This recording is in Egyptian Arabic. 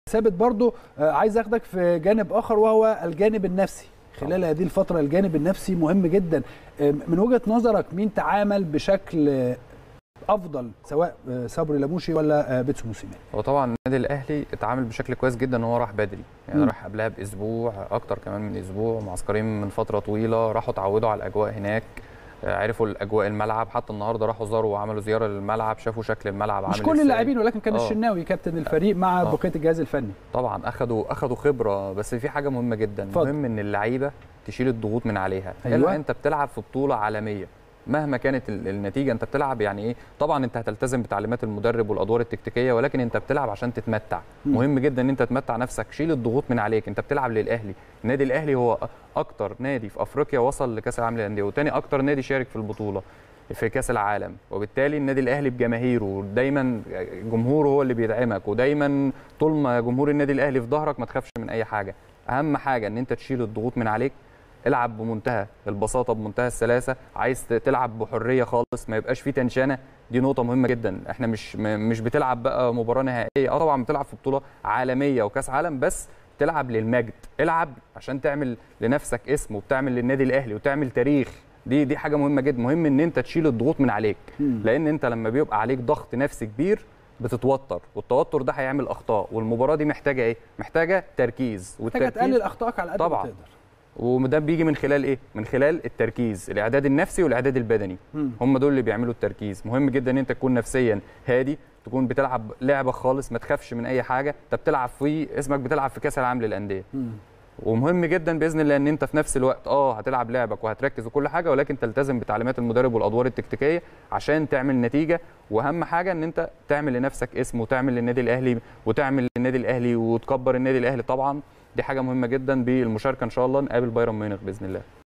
ثابت برضو آه، عايز اخدك في جانب اخر وهو الجانب النفسي خلال هذه الفتره الجانب النفسي مهم جدا آه، من وجهه نظرك مين تعامل بشكل آه، افضل سواء آه، صبري لموشي ولا آه، بيتسو موسيماني هو طبعا النادي الاهلي اتعامل بشكل كويس جدا ان هو راح بدري يعني مم. راح قبلها باسبوع اكتر كمان من اسبوع معسكرين من فتره طويله راحوا اتعودوا على الاجواء هناك آه، عرفوا الاجواء الملعب حتى النهارده راحوا زاروا وعملوا زياره للملعب شافوا شكل الملعب عامل مش كل إزاي. اللاعبين ولكن كان آه. الشناوي كابتن الفريق مع آه. بقيه الجهاز الفني طبعا اخدوا اخدوا خبره بس في حاجه مهمه جدا اتفضل. مهم ان اللعيبه تشيل الضغوط من عليها أيوة. الا انت بتلعب في بطوله عالميه مهما كانت ال- النتيجه انت بتلعب يعني ايه طبعا انت هتلتزم بتعليمات المدرب والادوار التكتيكيه ولكن انت بتلعب عشان تتمتع مم. مهم جدا ان انت تمتع نفسك شيل الضغوط من عليك انت بتلعب للاهلي النادي الاهلي هو أ- اكتر نادي في افريقيا وصل لكاس العالم للانديه وتاني اكتر نادي شارك في البطوله في كاس العالم وبالتالي النادي الاهلي بجماهيره دايما جمهوره هو اللي بيدعمك ودايما طول ما جمهور النادي الاهلي في ظهرك ما تخافش من اي حاجه اهم حاجه ان انت تشيل الضغوط من عليك العب بمنتهى البساطه بمنتهى السلاسه عايز ت- تلعب بحريه خالص ما يبقاش في تنشنه دي نقطه مهمه جدا احنا مش م- مش بتلعب بقى مباراه نهائيه اه طبعا بتلعب في بطوله عالميه وكاس عالم بس تلعب للمجد العب عشان تعمل لنفسك اسم وبتعمل للنادي الاهلي وتعمل تاريخ دي دي حاجه مهمه جدا مهم ان انت تشيل الضغوط من عليك مم. لان انت لما بيبقى عليك ضغط نفسي كبير بتتوتر والتوتر ده هيعمل اخطاء والمباراه دي محتاجه ايه محتاجه تركيز محتاجه والتركيز تقلل اخطائك على قد طبعاً. ما تقدر وده بيجي من خلال ايه من خلال التركيز الاعداد النفسي والاعداد البدني مم. هم دول اللي بيعملوا التركيز مهم جدا ان انت تكون نفسيا هادي تكون بتلعب لعبه خالص ما تخافش من اي حاجه انت بتلعب في اسمك بتلعب في كاس العالم للانديه مم. ومهم جدا باذن الله ان انت في نفس الوقت اه هتلعب لعبك وهتركز وكل حاجه ولكن تلتزم بتعليمات المدرب والادوار التكتيكيه عشان تعمل نتيجه واهم حاجه ان انت تعمل لنفسك اسم وتعمل للنادي الاهلي وتعمل للنادي الاهلي وتكبر النادي الاهلي طبعا دي حاجه مهمه جدا بالمشاركه ان شاء الله نقابل بايرن ميونخ باذن الله